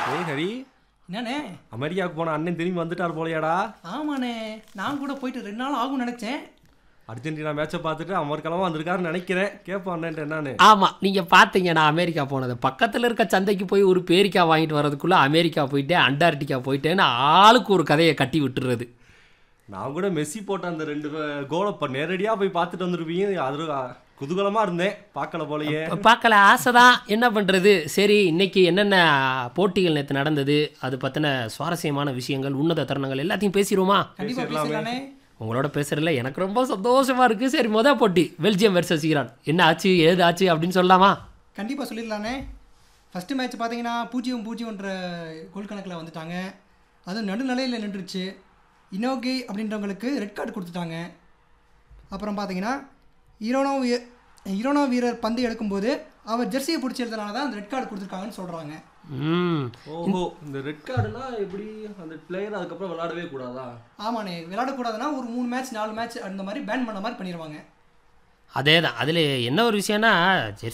ஏய் ஹரி என்னண்ணே அமெரிக்காவுக்கு போன அண்ணன் திரும்பி வந்துட்டார் போலையாடா ஆமாண்ணே நான் கூட போயிட்டு ரெண்டு நாள் ஆகும்னு நினச்சேன் அர்ஜென்டினா மேட்சை பார்த்துட்டு அமெரிக்காலாம் வந்திருக்காருன்னு நினைக்கிறேன் கேட்போம் அண்ணன்ட்டு என்னன்னு ஆமாம் நீங்கள் பார்த்தீங்க நான் அமெரிக்கா போனது பக்கத்தில் இருக்க சந்தைக்கு போய் ஒரு பேரிக்காய் வாங்கிட்டு வர்றதுக்குள்ளே அமெரிக்கா போயிட்டேன் அண்டார்டிகா போயிட்டேன்னு ஆளுக்கு ஒரு கதையை கட்டி விட்டுறது நான் கூட மெஸ்ஸி போட்ட அந்த ரெண்டு கோலை இப்போ நேரடியாக போய் பார்த்துட்டு வந்திருப்பீங்க அது குதூகலமாக இருந்தேன் பார்க்கல போலயே இப்ப பார்க்கல ஆசை தான் என்ன பண்ணுறது சரி இன்னைக்கு என்னென்ன போட்டிகள் நேற்று நடந்தது அது பற்றின சுவாரஸ்யமான விஷயங்கள் உன்னத தருணங்கள் எல்லாத்தையும் பேசிடுவோமா கண்டிப்பாக பேசிடலாமே. பேசலானே உங்களோட பேசுறதுல எனக்கு ரொம்ப சந்தோஷமா இருக்கு சரி மொதல் போட்டி பெல்ஜியம் வெர்சஸ் ஈரான் என்ன ஆச்சு ஏது ஆச்சு அப்படின்னு சொல்லலாமா கண்டிப்பாக சொல்லிடலானே ஃபஸ்ட்டு மேட்ச் பார்த்தீங்கன்னா பூஜ்ஜியம் பூஜ்ஜியம்ன்ற கோல் கணக்கில் வந்துட்டாங்க அதுவும் நடுநிலையில் நின்றுச்சு இனோகே அப்படின்றவங்களுக்கு ரெட் கார்டு கொடுத்துட்டாங்க அப்புறம் பார்த்தீங்கன்னா ஈரோனோ வீ- ஈரோனோ வீரர் பந்து எடுக்கும்போது அவர் ஜெர்சியை பிடிச்சி எழுதுனால தான் அந்த ரெட் கார்டு கொடுத்துருக்காங்கன்னு சொல்கிறாங்க ம் ஓஹோ இந்த ரெட் கார்டுனா எப்படி அந்த பிளேயர் அதுக்கப்புறம் விளையாடவே கூடாதா ஆமாண்ணே விளையாடக்கூடாதுன்னா ஒரு மூணு மேட்ச் நாலு மேட்ச் அந்த மாதிரி பேன் பண்ண மாதிரி பண்ணிடுவாங்க அதே தான் அதில் என்ன ஒரு விஷயம்னா